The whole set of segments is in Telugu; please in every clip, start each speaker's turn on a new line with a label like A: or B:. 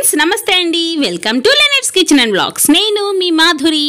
A: ఫ్రెండ్స్ నమస్తే అండి welcome to lenet's kitchen and blogs నేను మీ మాధురి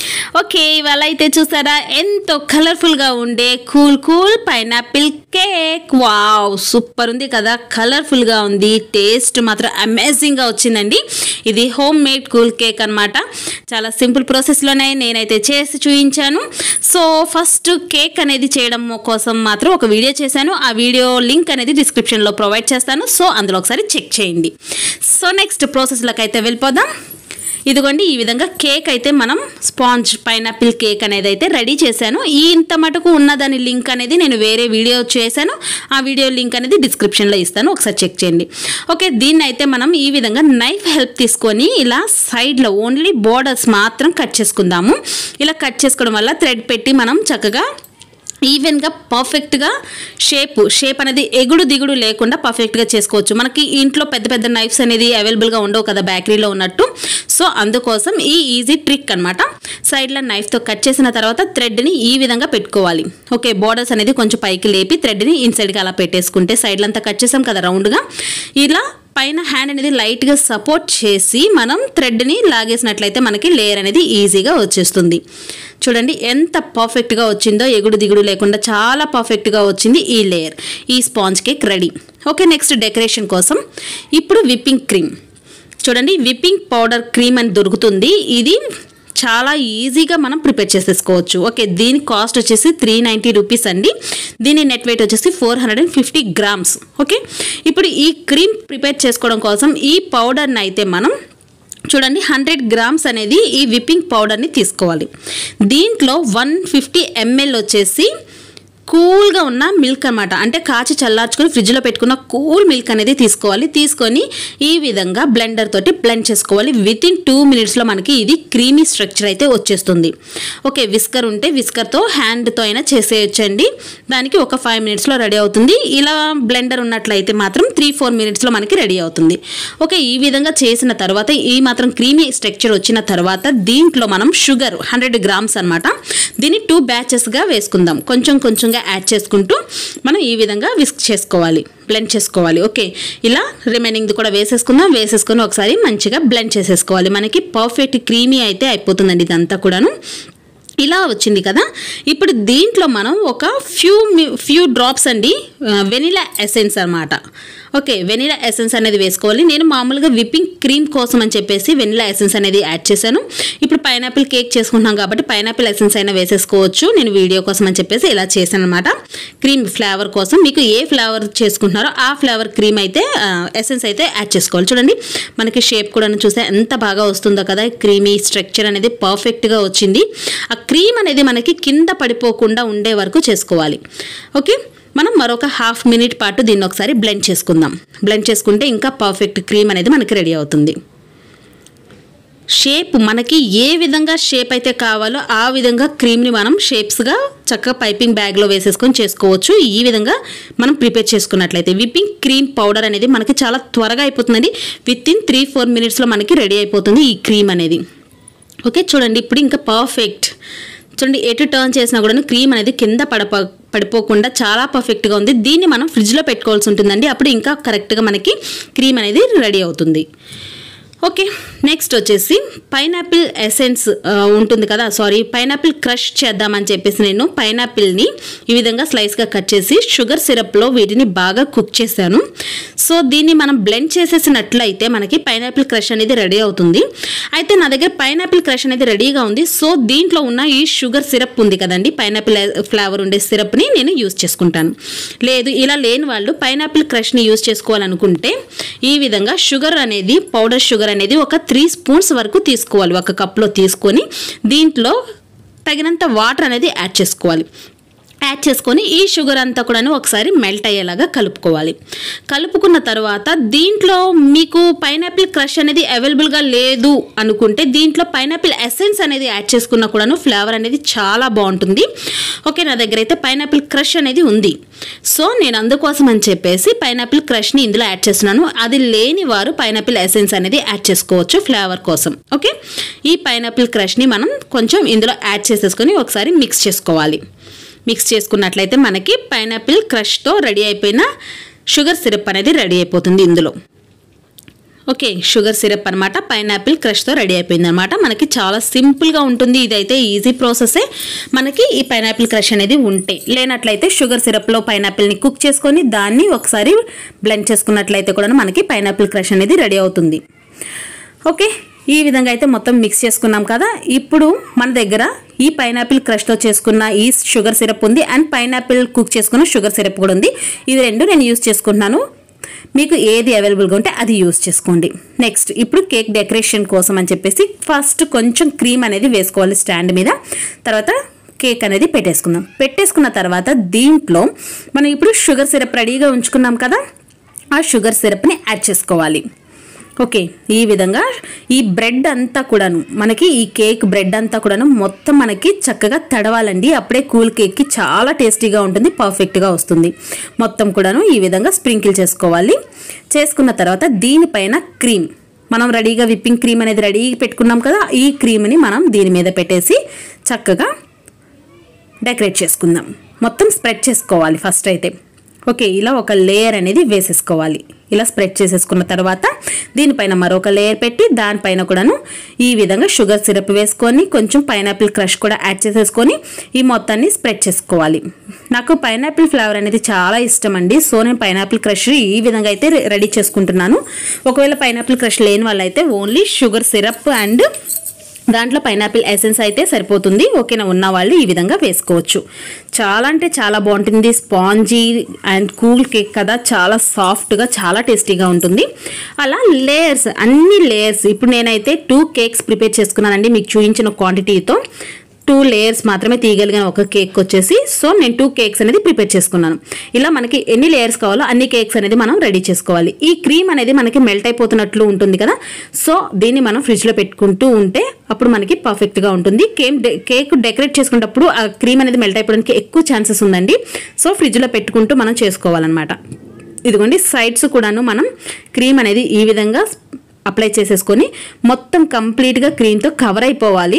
A: ఓకే ఇవాళ అయితే చూసారా ఎంతో కలర్ఫుల్గా ఉండే cool cool pineapple cake wow super ఉంది కదా కలర్ఫుల్గా ఉంది టేస్ట్ మాత్రం అమేజింగ్గా వచ్చిందండి ఇది హోమ్ మేడ్ కూల్ కేక్ అనమాట చాలా సింపుల్ ప్రాసెస్లోనే నేనైతే చేసి చూపించాను సో ఫస్ట్ కేక్ అనేది చేయడం కోసం మాత్రం ఒక వీడియో చేశాను ఆ వీడియో లింక్ అనేది డిస్క్రిప్షన్లో ప్రొవైడ్ చేస్తాను సో అందులో ఒకసారి చెక్ చేయండి సో నెక్స్ట్ ప్రాసెస్లోకి అయితే వెళ్ళిపోదాం ఇదిగోండి ఈ విధంగా కేక్ అయితే మనం స్పాంజ్ పైనాపిల్ కేక్ అనేది అయితే రెడీ చేశాను ఈ ఇంత మటుకు ఉన్నదాని లింక్ అనేది నేను వేరే వీడియో చేశాను ఆ వీడియో లింక్ అనేది డిస్క్రిప్షన్లో ఇస్తాను ఒకసారి చెక్ చేయండి ఓకే దీన్ని అయితే మనం ఈ విధంగా నైఫ్ హెల్ప్ తీసుకొని ఇలా సైడ్లో ఓన్లీ బోర్డర్స్ మాత్రం కట్ చేసుకుందాము ఇలా కట్ చేసుకోవడం వల్ల థ్రెడ్ పెట్టి మనం చక్కగా ఈవెన్గా పర్ఫెక్ట్గా షేప్ షేప్ అనేది ఎగుడు దిగుడు లేకుండా పర్ఫెక్ట్గా చేసుకోవచ్చు మనకి ఇంట్లో పెద్ద పెద్ద నైఫ్స్ అనేది అవైలబుల్గా ఉండవు కదా బేకరీలో ఉన్నట్టు సో అందుకోసం ఈ ఈజీ ట్రిక్ అనమాట సైడ్లో నైఫ్తో కట్ చేసిన తర్వాత థ్రెడ్ని ఈ విధంగా పెట్టుకోవాలి ఓకే బోర్డర్స్ అనేది కొంచెం పైకి లేపి థ్రెడ్ని ఇన్సైడ్కి అలా పెట్టేసుకుంటే సైడ్లో అంతా కట్ చేసాం కదా రౌండ్గా ఇలా పైన హ్యాండ్ అనేది లైట్గా సపోర్ట్ చేసి మనం థ్రెడ్ని లాగేసినట్లయితే మనకి లేయర్ అనేది ఈజీగా వచ్చేస్తుంది చూడండి ఎంత పర్ఫెక్ట్గా వచ్చిందో ఎగుడు దిగుడు లేకుండా చాలా పర్ఫెక్ట్గా వచ్చింది ఈ లేయర్ ఈ sponge cake ready okay next decoration కోసం ఇప్పుడు విప్పింగ్ క్రీమ్ చూడండి విప్పింగ్ పౌడర్ క్రీమ్ అని దొరుకుతుంది ఇది చాలా ఈజీగా మనం ప్రిపేర్ చేసేసుకోవచ్చు ఓకే దీని కాస్ట్ వచ్చేసి త్రీ నైంటీ రూపీస్ అండి దీని నెట్ వెయిట్ వచ్చేసి four hundred and fifty grams okay ఇప్పుడు ఈ క్రీమ్ ప్రిపేర్ చేసుకోవడం కోసం ఈ పౌడర్ని అయితే మనం చూడండి హండ్రెడ్ గ్రామ్స్ అనేది ఈ విప్పింగ్ పౌడర్ని తీసుకోవాలి దీంట్లో వన్ ఫిఫ్టీ ఎంఎల్ వచ్చేసి కూల్గా ఉన్న మిల్క్ అనమాట అంటే కాచి చల్లార్చుకొని ఫ్రిడ్జ్లో పెట్టుకున్న కూల్ మిల్క్ అనేది తీసుకోవాలి తీసుకొని ఈ విధంగా బ్లెండర్ తోటి బ్లెండ్ చేసుకోవాలి విత్ ఇన్ టూ మినిట్స్లో మనకి ఇది క్రీమీ స్ట్రక్చర్ అయితే వచ్చేస్తుంది ఓకే విస్కర్ ఉంటే విస్కర్తో హ్యాండ్తో అయినా చేసేయచ్చండి దానికి ఒక ఫైవ్ మినిట్స్లో రెడీ అవుతుంది ఇలా బ్లెండర్ ఉన్నట్లయితే మాత్రం త్రీ ఫోర్ మినిట్స్లో మనకి రెడీ అవుతుంది ఓకే ఈ విధంగా చేసిన తర్వాత ఈ మాత్రం క్రీమీ స్ట్రక్చర్ వచ్చిన తర్వాత దీంట్లో మనం షుగర్ హండ్రెడ్ గ్రామ్స్ అనమాట దీన్ని టూ బ్యాచెస్గా వేసుకుందాం కొంచెం కొంచెంగా యాడ్ చేసుకుంటూ మనం ఈ విధంగా విస్క్ చేసుకోవాలి బ్లెండ్ చేసుకోవాలి ఓకే ఇలా రిమైనింగ్ది కూడా వేసేసుకుందాం వేసేసుకొని ఒకసారి మంచిగా బ్లెండ్ చేసేసుకోవాలి మనకి పర్ఫెక్ట్ క్రీమీ అయితే అయిపోతుందండి ఇదంతా కూడాను ఇలా వచ్చింది కదా ఇప్పుడు దీంట్లో మనం ఒక ఫ్యూ ఫ్యూ డ్రాప్స్ అండి వెనిలా ఎసెన్స్ అనమాట ఓకే వెనిలా ఎసెన్స్ అనేది వేసుకోవాలి నేను మామూలుగా విప్పింగ్ క్రీమ్ కోసం అని చెప్పేసి వెనిలా ఎసెన్స్ అనేది యాడ్ చేశాను ఇప్పుడు పైనాపిల్ కేక్ చేసుకుంటున్నాం కాబట్టి పైనాపిల్ ఎసెన్స్ అయినా వేసేసుకోవచ్చు నేను వీడియో కోసం అని చెప్పేసి ఇలా చేశాను అనమాట క్రీమ్ ఫ్లేవర్ కోసం మీకు ఏ ఫ్లేవర్ చేసుకుంటున్నారో ఆ ఫ్లేవర్ క్రీమ్ అయితే ఎసెన్స్ అయితే యాడ్ చేసుకోవాలి చూడండి మనకి షేప్ కూడా చూస్తే ఎంత బాగా వస్తుందో కదా క్రీమీ స్ట్రక్చర్ అనేది పర్ఫెక్ట్గా వచ్చింది ఆ క్రీమ్ అనేది మనకి కింద పడిపోకుండా ఉండే వరకు చేసుకోవాలి ఓకే మనం మరొక హాఫ్ మినిట్ పాటు దీన్ని ఒకసారి బ్లెండ్ చేసుకుందాం బ్లెండ్ చేసుకుంటే ఇంకా పర్ఫెక్ట్ క్రీమ్ అనేది మనకి రెడీ అవుతుంది షేప్ మనకి ఏ విధంగా షేప్ అయితే కావాలో ఆ విధంగా క్రీమ్ని మనం షేప్స్గా చక్కగా పైపింగ్ బ్యాగ్లో వేసేసుకొని చేసుకోవచ్చు ఈ విధంగా మనం ప్రిపేర్ చేసుకున్నట్లయితే విప్పింగ్ క్రీమ్ పౌడర్ అనేది మనకి చాలా త్వరగా అయిపోతుందండి విత్ ఇన్ త్రీ ఫోర్ మినిట్స్లో మనకి రెడీ అయిపోతుంది ఈ క్రీమ్ అనేది ఓకే చూడండి ఇప్పుడు ఇంకా పర్ఫెక్ట్ చూడండి ఎటు టర్న్ చేసినా కూడా క్రీమ్ అనేది కింద పడప పడిపోకుండా చాలా పర్ఫెక్ట్గా ఉంది దీన్ని మనం ఫ్రిడ్జ్లో పెట్టుకోవాల్సి ఉంటుందండి అప్పుడు ఇంకా కరెక్ట్గా మనకి క్రీమ్ అనేది రెడీ అవుతుంది ఓకే నెక్స్ట్ వచ్చేసి పైనాపిల్ ఎసెన్స్ ఉంటుంది కదా సారీ పైనాపిల్ క్రష్ చేద్దామని చెప్పేసి నేను పైనాపిల్ని ఈ విధంగా స్లైస్గా కట్ చేసి షుగర్ సిరప్లో వీటిని బాగా కుక్ చేశాను సో దీన్ని మనం బ్లెండ్ చేసేసినట్లయితే మనకి పైనాపిల్ క్రష్ అనేది రెడీ అవుతుంది అయితే నా దగ్గర పైనాపిల్ క్రష్ అనేది రెడీగా ఉంది సో దీంట్లో ఉన్న ఈ షుగర్ సిరప్ ఉంది కదండి పైనాపిల్ ఫ్లేవర్ ఉండే సిరప్ని నేను యూస్ చేసుకుంటాను లేదు ఇలా లేని వాళ్ళు పైనాపిల్ క్రష్ని యూస్ చేసుకోవాలనుకుంటే ఈ విధంగా షుగర్ అనేది పౌడర్ షుగర్ అనేది ఒక త్రీ స్పూన్స్ వరకు తీసుకోవాలి ఒక కప్లో తీసుకొని దీంట్లో తగినంత వాటర్ అనేది యాడ్ చేసుకోవాలి యాడ్ చేసుకొని ఈ షుగర్ అంతా కూడా ఒకసారి మెల్ట్ అయ్యేలాగా కలుపుకోవాలి కలుపుకున్న తర్వాత దీంట్లో మీకు పైనాపిల్ క్రష్ అనేది అవైలబుల్గా లేదు అనుకుంటే దీంట్లో పైనాపిల్ ఎసెన్స్ అనేది యాడ్ చేసుకున్నా కూడాను ఫ్లేవర్ అనేది చాలా బాగుంటుంది ఓకే నా దగ్గర అయితే పైనాపిల్ క్రష్ అనేది ఉంది సో నేను అందుకోసం అని చెప్పేసి పైనాపిల్ క్రష్ని ఇందులో యాడ్ చేస్తున్నాను అది లేని వారు పైనాపిల్ ఎసెన్స్ అనేది యాడ్ చేసుకోవచ్చు ఫ్లేవర్ కోసం ఓకే ఈ పైనాపిల్ క్రష్ని మనం కొంచెం ఇందులో యాడ్ చేసేసుకొని ఒకసారి మిక్స్ చేసుకోవాలి మిక్స్ చేసుకున్నట్లయితే మనకి పైనాపిల్ క్రష్తో రెడీ అయిపోయిన షుగర్ సిరప్ అనేది రెడీ అయిపోతుంది ఇందులో ఓకే షుగర్ సిరప్ అనమాట పైనాపిల్ క్రష్తో రెడీ అయిపోయింది అనమాట మనకి చాలా సింపుల్గా ఉంటుంది ఇదైతే ఈజీ ప్రాసెసే మనకి ఈ పైనాపిల్ క్రష్ అనేది ఉంటే లేనట్లయితే షుగర్ సిరప్లో పైనాపిల్ని కుక్ చేసుకొని దాన్ని ఒకసారి బ్లెండ్ చేసుకున్నట్లయితే కూడా మనకి పైనాపిల్ క్రష్ అనేది రెడీ అవుతుంది ఓకే ఈ విధంగా అయితే మొత్తం మిక్స్ చేసుకున్నాం కదా ఇప్పుడు మన దగ్గర ఈ పైనాపిల్ క్రష్తో చేసుకున్న ఈ షుగర్ సిరప్ ఉంది అండ్ పైనాపిల్ కుక్ చేసుకున్న షుగర్ సిరప్ కూడా ఉంది ఇది రెండు నేను యూస్ చేసుకుంటున్నాను మీకు ఏది అవైలబుల్గా ఉంటే అది యూస్ చేసుకోండి నెక్స్ట్ ఇప్పుడు కేక్ డెకరేషన్ కోసం అని చెప్పేసి ఫస్ట్ కొంచెం క్రీమ్ అనేది వేసుకోవాలి స్టాండ్ మీద తర్వాత కేక్ అనేది పెట్టేసుకుందాం పెట్టేసుకున్న తర్వాత దీంట్లో మనం ఇప్పుడు షుగర్ సిరప్ రెడీగా ఉంచుకున్నాం కదా ఆ షుగర్ సిరప్ని యాడ్ చేసుకోవాలి ఓకే ఈ విధంగా ఈ బ్రెడ్ అంతా కూడాను మనకి ఈ కేక్ బ్రెడ్ అంతా కూడాను మొత్తం మనకి చక్కగా తడవాలండి అప్పుడే కూల్ కేక్కి చాలా టేస్టీగా ఉంటుంది పర్ఫెక్ట్గా వస్తుంది మొత్తం కూడాను ఈ విధంగా స్ప్రింకిల్ చేసుకోవాలి చేసుకున్న తర్వాత దీనిపైన క్రీమ్ మనం రెడీగా విప్పింగ్ క్రీమ్ అనేది రెడీ పెట్టుకున్నాం కదా ఈ క్రీమ్ని మనం దీని మీద పెట్టేసి చక్కగా డెకరేట్ చేసుకుందాం మొత్తం స్ప్రెడ్ చేసుకోవాలి ఫస్ట్ అయితే ఓకే ఇలా ఒక లేయర్ అనేది వేసేసుకోవాలి ఇలా స్ప్రెడ్ చేసేసుకున్న తర్వాత దీనిపైన మరొక లేయర్ పెట్టి దానిపైన కూడాను ఈ విధంగా షుగర్ సిరప్ వేసుకొని కొంచెం పైనాపిల్ క్రష్ కూడా యాడ్ చేసేసుకొని ఈ మొత్తాన్ని స్ప్రెడ్ చేసుకోవాలి నాకు పైనాపిల్ ఫ్లేవర్ అనేది చాలా ఇష్టం అండి సో నేను పైనాపిల్ క్రష్ ఈ విధంగా అయితే రెడీ చేసుకుంటున్నాను ఒకవేళ పైనాపిల్ క్రష్ లేని వాళ్ళైతే ఓన్లీ షుగర్ సిరప్ అండ్ దాంట్లో పైనాపిల్ ఎసెన్స్ అయితే సరిపోతుంది ఓకేనా ఉన్న వాళ్ళు ఈ విధంగా వేసుకోవచ్చు చాలా అంటే చాలా బాగుంటుంది స్పాంజీ అండ్ కూల్ కేక్ కదా చాలా సాఫ్ట్గా చాలా టేస్టీగా ఉంటుంది అలా లేయర్స్ అన్ని లేయర్స్ ఇప్పుడు నేనైతే టూ కేక్స్ ప్రిపేర్ చేసుకున్నానండి మీకు చూపించిన క్వాంటిటీతో టూ లేయర్స్ మాత్రమే తీయగలిగిన ఒక కేక్ వచ్చేసి సో నేను టూ కేక్స్ అనేది ప్రిపేర్ చేసుకున్నాను ఇలా మనకి ఎన్ని లేయర్స్ కావాలో అన్ని కేక్స్ అనేది మనం రెడీ చేసుకోవాలి ఈ క్రీమ్ అనేది మనకి మెల్ట్ అయిపోతున్నట్లు ఉంటుంది కదా సో దీన్ని మనం ఫ్రిడ్జ్లో పెట్టుకుంటూ ఉంటే అప్పుడు మనకి పర్ఫెక్ట్గా ఉంటుంది కేక్ కేక్ డెకరేట్ చేసుకునేటప్పుడు ఆ క్రీమ్ అనేది మెల్ట్ అయిపోవడానికి ఎక్కువ ఛాన్సెస్ ఉందండి సో ఫ్రిడ్జ్లో పెట్టుకుంటూ మనం చేసుకోవాలన్నమాట ఇదిగోండి సైడ్స్ కూడాను మనం క్రీమ్ అనేది ఈ విధంగా అప్లై చేసేసుకొని మొత్తం కంప్లీట్గా క్రీమ్తో కవర్ అయిపోవాలి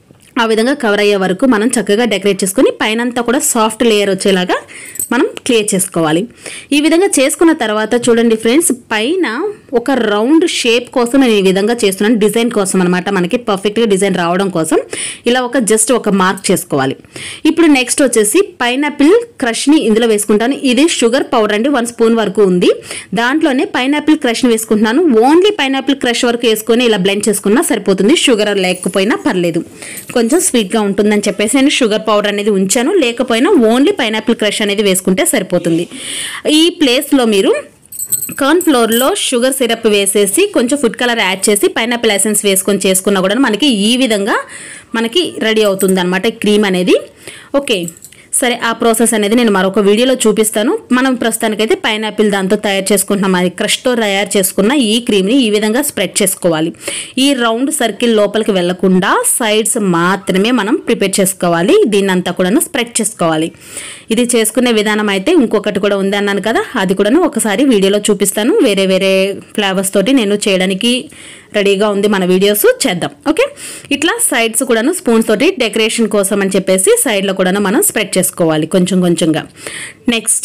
A: ఆ విధంగా కవర్ అయ్యే వరకు మనం చక్కగా డెకరేట్ చేసుకొని పైనంతా కూడా సాఫ్ట్ లేయర్ వచ్చేలాగా మనం క్లియర్ చేసుకోవాలి ఈ విధంగా చేసుకున్న తర్వాత చూడండి ఫ్రెండ్స్ పైన ఒక రౌండ్ షేప్ కోసం నేను ఈ విధంగా చేస్తున్నాను డిజైన్ కోసం అనమాట మనకి పర్ఫెక్ట్గా డిజైన్ రావడం కోసం ఇలా ఒక జస్ట్ ఒక మార్క్ చేసుకోవాలి ఇప్పుడు నెక్స్ట్ వచ్చేసి పైనాపిల్ క్రష్ని ఇందులో వేసుకుంటాను ఇది షుగర్ పౌడర్ అండి వన్ స్పూన్ వరకు ఉంది దాంట్లోనే పైనాపిల్ క్రష్ని వేసుకుంటున్నాను ఓన్లీ పైనాపిల్ క్రష్ వరకు వేసుకొని ఇలా బ్లెండ్ చేసుకున్నా సరిపోతుంది షుగర్ లేకపోయినా పర్లేదు కొంచెం స్వీట్గా ఉంటుందని చెప్పేసి నేను షుగర్ పౌడర్ అనేది ఉంచాను లేకపోయినా ఓన్లీ పైనాపిల్ క్రష్ అనేది వేసుకుంటే సరిపోతుంది ఈ ప్లేస్లో మీరు కార్న్ ఫ్లోర్లో షుగర్ సిరప్ వేసేసి కొంచెం ఫుడ్ కలర్ యాడ్ చేసి పైనాపిల్ ఎసెన్స్ వేసుకొని చేసుకున్నా కూడా మనకి ఈ విధంగా మనకి రెడీ అవుతుంది అనమాట క్రీమ్ అనేది ఓకే సరే ఆ ప్రాసెస్ అనేది నేను మరొక వీడియోలో చూపిస్తాను మనం ప్రస్తుతానికైతే పైనాపిల్ దాంతో తయారు చేసుకుంటున్నాం అది క్రష్తో తయారు చేసుకున్న ఈ క్రీమ్ని ఈ విధంగా స్ప్రెడ్ చేసుకోవాలి ఈ రౌండ్ సర్కిల్ లోపలికి వెళ్లకుండా సైడ్స్ మాత్రమే మనం ప్రిపేర్ చేసుకోవాలి దీన్ని అంతా కూడాను స్ప్రెడ్ చేసుకోవాలి ఇది చేసుకునే విధానం అయితే ఇంకొకటి కూడా ఉంది అన్నాను కదా అది కూడాను ఒకసారి వీడియోలో చూపిస్తాను వేరే వేరే ఫ్లేవర్స్ తోటి నేను చేయడానికి రెడీగా ఉంది మన వీడియోస్ చేద్దాం ఓకే ఇట్లా సైడ్స్ కూడాను స్పూన్స్ తోటి డెకరేషన్ కోసం అని చెప్పేసి సైడ్లో కూడాను మనం స్ప్రెడ్ చేసుకోవాలి కొంచెం కొంచెంగా నెక్స్ట్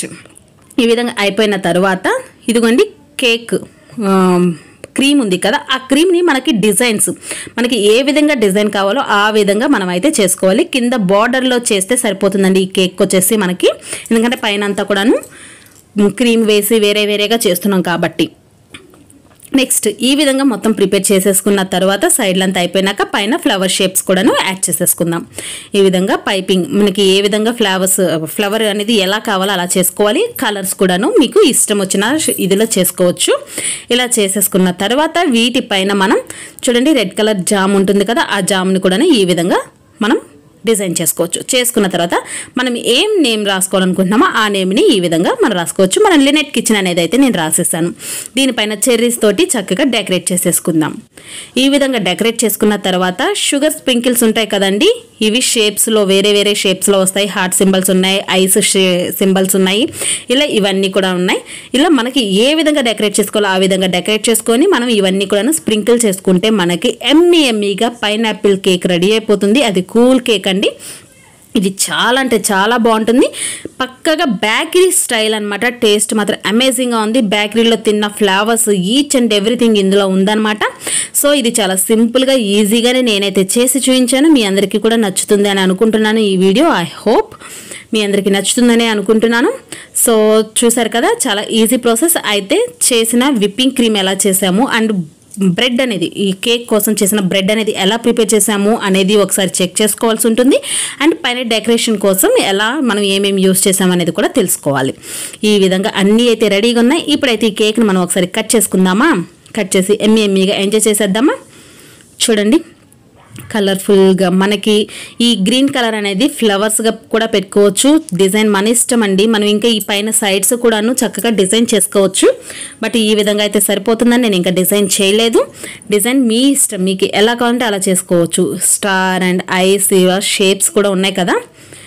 A: ఈ విధంగా అయిపోయిన తర్వాత ఇదిగోండి కేక్ క్రీమ్ ఉంది కదా ఆ క్రీమ్ని మనకి డిజైన్స్ మనకి ఏ విధంగా డిజైన్ కావాలో ఆ విధంగా మనం అయితే చేసుకోవాలి కింద బార్డర్లో చేస్తే సరిపోతుందండి ఈ కేక్ వచ్చేసి మనకి ఎందుకంటే పైన అంతా కూడాను క్రీమ్ వేసి వేరే వేరేగా చేస్తున్నాం కాబట్టి నెక్స్ట్ ఈ విధంగా మొత్తం ప్రిపేర్ చేసేసుకున్న తర్వాత సైడ్లంతా అయిపోయినాక పైన ఫ్లవర్ షేప్స్ కూడాను యాడ్ చేసేసుకుందాం ఈ విధంగా పైపింగ్ మనకి ఏ విధంగా ఫ్లవర్స్ ఫ్లవర్ అనేది ఎలా కావాలో అలా చేసుకోవాలి కలర్స్ కూడాను మీకు ఇష్టం వచ్చిన ఇదిలో చేసుకోవచ్చు ఇలా చేసేసుకున్న తర్వాత వీటిపైన మనం చూడండి రెడ్ కలర్ జామ్ ఉంటుంది కదా ఆ జామ్ని కూడాను ఈ విధంగా మనం డిజైన్ చేసుకోవచ్చు చేసుకున్న తర్వాత మనం ఏం నేమ్ రాసుకోవాలనుకుంటున్నామో ఆ నేమ్ని ఈ విధంగా మనం రాసుకోవచ్చు మనం లినెట్ కిచెన్ అనేది అయితే నేను రాసేసాను దీనిపైన చెర్రీస్ తోటి చక్కగా డెకరేట్ చేసేసుకుందాం ఈ విధంగా డెకరేట్ చేసుకున్న తర్వాత షుగర్ స్ప్రింకిల్స్ ఉంటాయి కదండి ఇవి షేప్స్లో వేరే వేరే షేప్స్లో వస్తాయి హార్ట్ సింబల్స్ ఉన్నాయి ఐస్ సింబల్స్ ఉన్నాయి ఇలా ఇవన్నీ కూడా ఉన్నాయి ఇలా మనకి ఏ విధంగా డెకరేట్ చేసుకోవాలో ఆ విధంగా డెకరేట్ చేసుకొని మనం ఇవన్నీ కూడా స్ప్రింకిల్ చేసుకుంటే మనకి ఎమ్మి ఎమ్మిగా పైనాపిల్ కేక్ రెడీ అయిపోతుంది అది కూల్ కేక్ అండి ఇది చాలా అంటే చాలా బాగుంటుంది పక్కగా బేకరీ స్టైల్ అనమాట టేస్ట్ మాత్రం అమేజింగ్గా ఉంది బేకరీలో తిన్న ఫ్లేవర్స్ ఈచ్ అండ్ ఎవ్రీథింగ్ ఇందులో ఉందన్నమాట సో ఇది చాలా సింపుల్గా ఈజీగానే నేనైతే చేసి చూపించాను మీ అందరికీ కూడా నచ్చుతుంది అని అనుకుంటున్నాను ఈ వీడియో ఐ హోప్ మీ అందరికీ నచ్చుతుందని అనుకుంటున్నాను సో చూసారు కదా చాలా ఈజీ ప్రాసెస్ అయితే చేసిన విప్పింగ్ క్రీమ్ ఎలా చేసాము అండ్ బ్రెడ్ అనేది ఈ కేక్ కోసం చేసిన బ్రెడ్ అనేది ఎలా ప్రిపేర్ చేసాము అనేది ఒకసారి చెక్ చేసుకోవాల్సి ఉంటుంది అండ్ పైన డెకరేషన్ కోసం ఎలా మనం ఏమేమి యూస్ చేసాము అనేది కూడా తెలుసుకోవాలి ఈ విధంగా అన్నీ అయితే రెడీగా ఉన్నాయి ఇప్పుడైతే ఈ కేక్ని మనం ఒకసారి కట్ చేసుకుందామా కట్ చేసి ఎమ్మి ఎమ్మిగా ఎంజాయ్ చేసేద్దామా చూడండి కలర్ఫుల్గా మనకి ఈ గ్రీన్ కలర్ అనేది ఫ్లవర్స్గా కూడా పెట్టుకోవచ్చు డిజైన్ మన ఇష్టం అండి మనం ఇంకా ఈ పైన సైడ్స్ కూడాను చక్కగా డిజైన్ చేసుకోవచ్చు బట్ ఈ విధంగా అయితే సరిపోతుందని నేను ఇంకా డిజైన్ చేయలేదు డిజైన్ మీ ఇష్టం మీకు ఎలా కావాలంటే అలా చేసుకోవచ్చు స్టార్ అండ్ ఐస్ షేప్స్ కూడా ఉన్నాయి కదా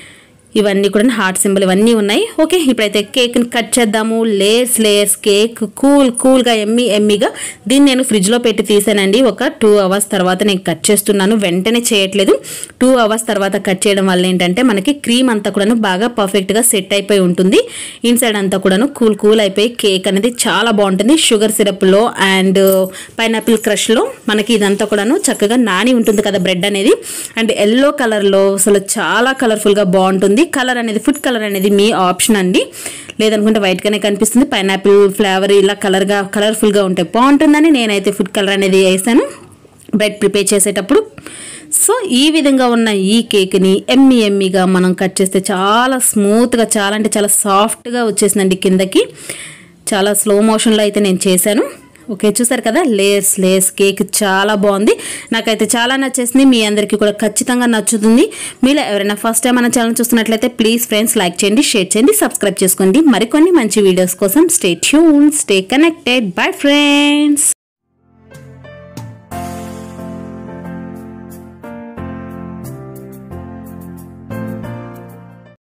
A: ఇవన్నీ కూడా హార్ట్ సింబల్ ఇవన్నీ ఉన్నాయి ఓకే ఇప్పుడైతే కేక్ని కట్ చేద్దాము లేయర్స్ లేయర్స్ కేక్ కూల్ కూల్గా ఎమ్మి ఎమ్మిగా దీన్ని నేను ఫ్రిడ్జ్లో పెట్టి తీసానండి ఒక టూ అవర్స్ తర్వాత నేను కట్ చేస్తున్నాను వెంటనే చేయట్లేదు టూ అవర్స్ తర్వాత కట్ చేయడం వల్ల ఏంటంటే మనకి క్రీమ్ అంతా కూడాను బాగా పర్ఫెక్ట్గా సెట్ అయిపోయి ఉంటుంది ఇన్సైడ్ అంతా కూడాను కూల్ కూల్ అయిపోయి కేక్ అనేది చాలా బాగుంటుంది షుగర్ సిరప్లో అండ్ పైనాపిల్ క్రష్లో మనకి ఇదంతా కూడాను చక్కగా నాని ఉంటుంది కదా బ్రెడ్ అనేది అండ్ ఎల్లో కలర్లో అసలు చాలా కలర్ఫుల్గా బాగుంటుంది కలర్ అనేది ఫుడ్ కలర్ అనేది మీ ఆప్షన్ అండి లేదనుకుంటే వైట్గానే కనిపిస్తుంది పైనాపిల్ ఫ్లేవర్ ఇలా కలర్గా కలర్ఫుల్గా ఉంటే బాగుంటుందని నేనైతే ఫుడ్ కలర్ అనేది వేసాను బ్రెడ్ ప్రిపేర్ చేసేటప్పుడు సో ఈ విధంగా ఉన్న ఈ కేక్ని ఎమ్మి ఎమ్మిగా మనం కట్ చేస్తే చాలా స్మూత్గా చాలా అంటే చాలా సాఫ్ట్గా వచ్చేసిందండి కిందకి చాలా స్లో మోషన్లో అయితే నేను చేశాను ఓకే చూసారు కదా లేయర్స్ లేయర్స్ కేక్ చాలా బాగుంది నాకైతే చాలా నచ్చేసింది మీ అందరికీ కూడా ఖచ్చితంగా నచ్చుతుంది మీలో ఎవరైనా ఫస్ట్ టైం మన ఛానల్ చూస్తున్నట్లయితే ప్లీజ్ ఫ్రెండ్స్ లైక్ చేయండి షేర్ చేయండి సబ్స్క్రైబ్ చేసుకోండి మరికొన్ని మంచి వీడియోస్ కోసం stay tune stay connected bye friends